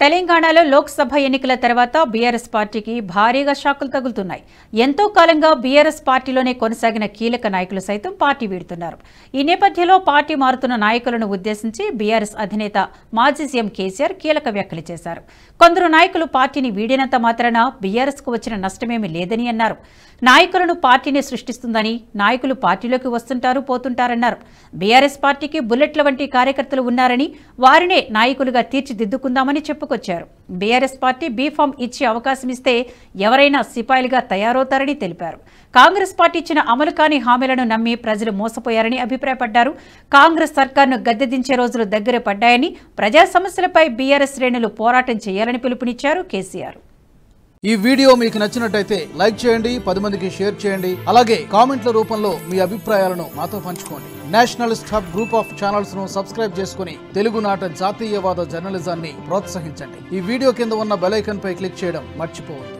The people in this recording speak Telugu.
తెలంగాణలో లోక్సభ ఎన్నికల తర్వాత బీఆర్ఎస్ పార్టీకి భారీగా షాకులు తగులుతున్నాయి ఎంతో కాలంగా బీఆర్ఎస్ పార్టీలోనే కొనసాగిన కీలక నాయకులు సైతం పార్టీ వీడుతున్నారు ఈ నేపథ్యంలో పార్టీ మారుతున్న నాయకులను ఉద్దేశించి బీఆర్ఎస్ అధినేత మాజీ సీఎం కేసీఆర్ కీలక వ్యాఖ్యలు చేశారు కొందరు నాయకులు పార్టీని వీడినంత మాత్రాన బీఆర్ఎస్ కు వచ్చిన నష్టమేమీ లేదని అన్నారు నాయకులను పార్టీని సృష్టిస్తుందని నాయకులు పార్టీలోకి వస్తుంటారు పోతుంటారన్నారు బీఆర్ఎస్ పార్టీకి బుల్లెట్ల వంటి కార్యకర్తలు ఉన్నారని వారినే నాయకులుగా తీర్చిదిద్దుకుందామని చెప్పుకొచ్చారు బీఆర్ఎస్ పార్టీ బీఫామ్ ఇచ్చే అవకాశం ఇస్తే ఎవరైనా సిపాయిలుగా తయారవుతారని తెలిపారు కాంగ్రెస్ పార్టీ ఇచ్చిన అమలు కాని హామీలను నమ్మి ప్రజలు మోసపోయారని అభిప్రాయపడ్డారు కాంగ్రెస్ సర్కార్ను గద్దెదించే రోజులు దగ్గర పడ్డాయని ప్రజా సమస్యలపై బీఆర్ఎస్ శ్రేణులు పోరాటం చేయాలని పిలుపునిచ్చారు కేసీఆర్ ఈ వీడియో మీకు నచ్చినట్టయితే లైక్ చేయండి పది మందికి షేర్ చేయండి అలాగే కామెంట్ల రూపంలో మీ అభిప్రాయాలను మాతో పంచుకోండి nationalist hub group of channels ను సబ్స్క్రైబ్ చేసుకుని తెలుగునాట జాతీయవాద జర్నలిజాన్ని ప్రోత్సహించండి ఈ వీడియో కింద ఉన్న బెల్ ఐకాన్ పై క్లిక్ చేయడం మర్చిపోవద్దు